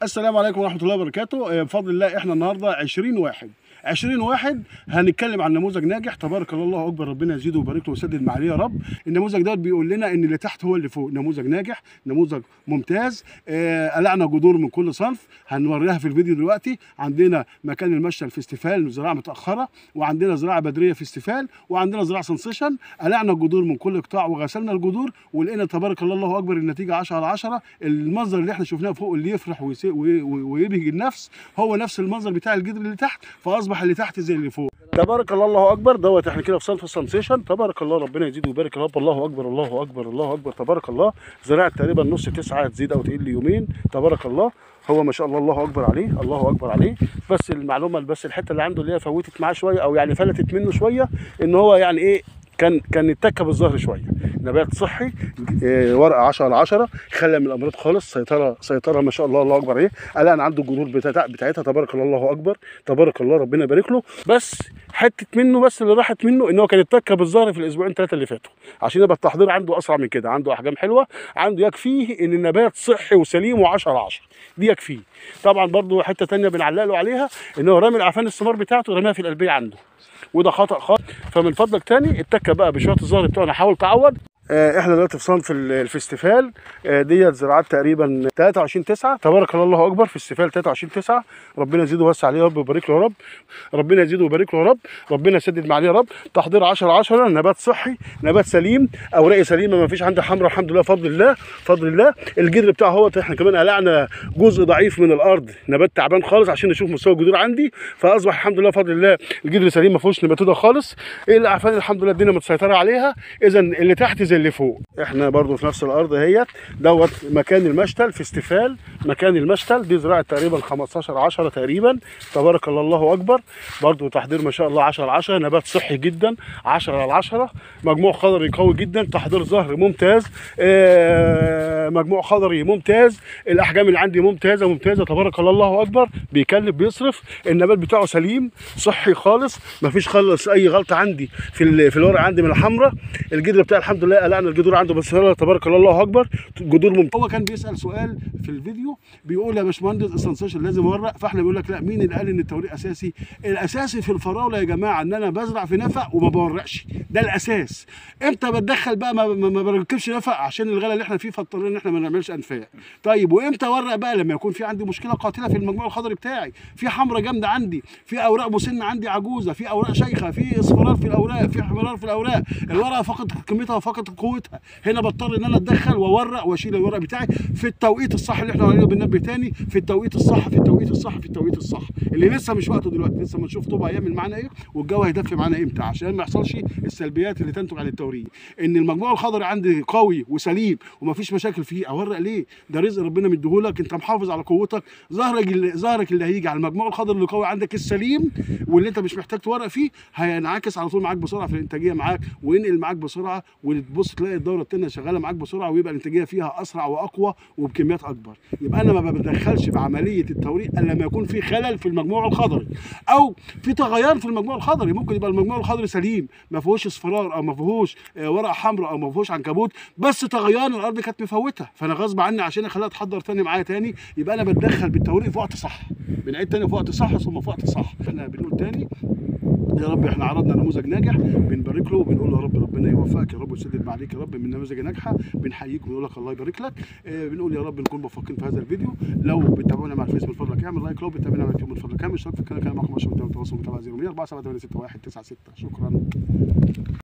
السلام عليكم ورحمه الله وبركاته آه، بفضل الله احنا النهارده 20 واحد 20 واحد هنتكلم عن نموذج ناجح تبارك الله الله اكبر ربنا يزيده ويبارك له ويسدد معاليه يا رب النموذج ده بيقول لنا ان اللي تحت هو اللي فوق نموذج ناجح نموذج ممتاز آه، قلعنا جذور من كل صنف هنوريها في الفيديو دلوقتي عندنا مكان المشتل في استفال زراعه متاخره وعندنا زراعه بدريه في استفال وعندنا زراعه سنسيشن قلعنا الجذور من كل قطاع وغسلنا الجذور ولقينا تبارك الله الله اكبر النتيجه 10 على 10 المنظر اللي احنا شفناه فوق اللي يفرح ويسي- وي- وي- ويبهج النفس هو نفس المنظر بتاع الجدر اللي تحت فاصبح اللي تحت زي اللي فوق تبارك الله الله اكبر دوت احنا كده في صنف السنسيشن تبارك الله ربنا يزيد ويبارك يا رب الله اكبر الله اكبر الله اكبر تبارك الله زراعه تقريبا نص تسعه تزيد او تقل يومين تبارك الله هو ما شاء الله الله اكبر عليه الله اكبر عليه بس المعلومه بس الحته اللي عنده اللي هي فوتت معاه شويه او يعني فلتت منه شويه ان هو يعني ايه كان كان اتكى بالظهر شويه نبات صحي إيه، ورقه 10 على 10 خلى من الامراض خالص سيطره سيطره ما شاء الله الله اكبر عليه الان عنده الجذور بتاعتها بتاعتها تبارك الله الله اكبر تبارك الله ربنا يبارك له بس حته منه بس اللي راحت منه ان هو كان اتكى بالظهر في الاسبوعين ثلاثه اللي فاتوا عشان يبقى التحضير عنده اسرع من كده عنده احجام حلوه عنده يكفيه ان النبات صحي وسليم و10 على 10 دي يكفيه طبعا برضو حته تانية بنعلق له عليها ان هو رامي العفان الثمار بتاعته رماها في القلبيه عنده وده خطا خالص فمن فضلك تاني اتكى بقى بشويه الظهر بتوعنا حاول تعوض آه، احنا دلوقتي في صنف ال- الفستيفال آه، ديت زراعات تقريبا 23 9 تبارك الله الله اكبر فستيفال 23 9 ربنا يزيده ويوسع عليه يا رب ويبارك له يا رب ربنا يزيده ويبارك له يا رب ربنا يسدد معاه يا رب تحضير 10 10 نبات صحي نبات سليم اوراقي سليمه ما فيش عندي حمراء الحمد لله فضل الله فضل الله الجذر بتاعه هو احنا كمان قلعنا جزء ضعيف من الارض نبات تعبان خالص عشان نشوف مستوى الجذور عندي فاصبح الحمد لله فضل الله الجذر سليم ما فيهوش نباتوده خالص الاعفان الحمد لله الدنيا متسيطره عليها اذا اللي تحت زي اللي فوق احنا برضو في نفس الارض اهيت دوت مكان المشتل في استفال مكان المشتل دي زراعه تقريبا 15 10 تقريبا تبارك الله الله اكبر برضو تحضير ما شاء الله 10 على 10 نبات صحي جدا 10 على 10 مجموع خضري قوي جدا تحضير زهر ممتاز آه، مجموع خضري ممتاز الاحجام اللي عندي ممتازه ممتازه تبارك الله الله اكبر بيكلف بيصرف النبات بتاعه سليم صحي خالص مفيش خالص اي غلطه عندي في ال- في الورق عندي من الحمراء الجدر بتاع الحمد لله قلعنا الجذور عنده بس يلا تبارك الله الله اكبر جذور ممتازه هو كان بيسال سؤال في الفيديو بيقول يا باشمهندس السنسيشن لازم اورق فاحنا بيقول لك لا مين اللي قال ان التوريق اساسي الاساسي في الفراوله يا جماعه ان انا بزرع في نفق وما بورقش ده الاساس امتى بتدخل بقى ما, ما, ما بركبش نفق عشان الغلا اللي احنا فيه فاضطرينا ان احنا ما نعملش انفاق طيب وامتى اورق بقى لما يكون في عندي مشكله قاتله في المجموع الخضري بتاعي في حمرة جامده عندي في اوراق مسنه عندي عجوزه في اوراق شيخه في اصفرار في الاوراق في احمرار في الاوراق الورقه فقدت قيمتها وفقدت قوتها هنا بضطر ان انا اتدخل واورق واشيل الورق بتاعي في التوقيت الصح اللي احنا عليه بننبه تاني في التوقيت الصح في التوقيت الصح في التوقيت الصح اللي لسه مش وقته دلوقتي لسه ما نشوف طوبه هيعمل معانا ايه والجو هيدفي معانا امتى عشان ما يحصلش السلبيات اللي تنتج عن التوريد ان المجموع الخضري عندي قوي وسليم ومفيش مشاكل فيه اورق ليه ده رزق ربنا مديهولك انت محافظ على قوتك ظهرك اللي ظهرك اللي هيجي على المجموع الخضري اللي قوي عندك السليم واللي انت مش محتاج تورق فيه هينعكس على طول معاك بسرعه في الانتاجيه معاك وينقل معاك بسرعه وتبص تلاقي الدوره التانيه شغاله معاك بسرعه ويبقى الانتاجيه فيها اسرع واقوى وبكميات اكبر يبقى انا ما بتدخلش بعمليه التوريق الا لما يكون في خلل في المجموع الخضري او في تغير في المجموع الخضري ممكن يبقى المجموع الخضري سليم ما فيهوش اصفرار او ما فيهوش آه، ورقه حمراء او ما فيهوش عنكبوت بس تغير الارض كانت مفوته فانا غصب عني عشان اخليها تحضر تاني معايا تاني يبقى انا بتدخل بالتوريق في وقت صح بنعيد تاني في وقت صح ثم في وقت صح احنا بنقول تاني يا رب احنا عرضنا نموذج ناجح بنبارك له وبنقول له يا رب ربنا يوفقك يا رب ويسدد معاليك يا رب من نماذج ناجحه بنحييك وبنقول لك الله يبارك لك اه بنقول يا رب نكون موفقين في هذا الفيديو لو بتتابعونا مع الفيس من فضلك اعمل لايك لو بتتابعونا مع اليوتيوب من فضلك اعمل اشتراك في القناه كان معكم اشرف التواصل متابعه 01 4 7 8 6 1 9 6 شكرا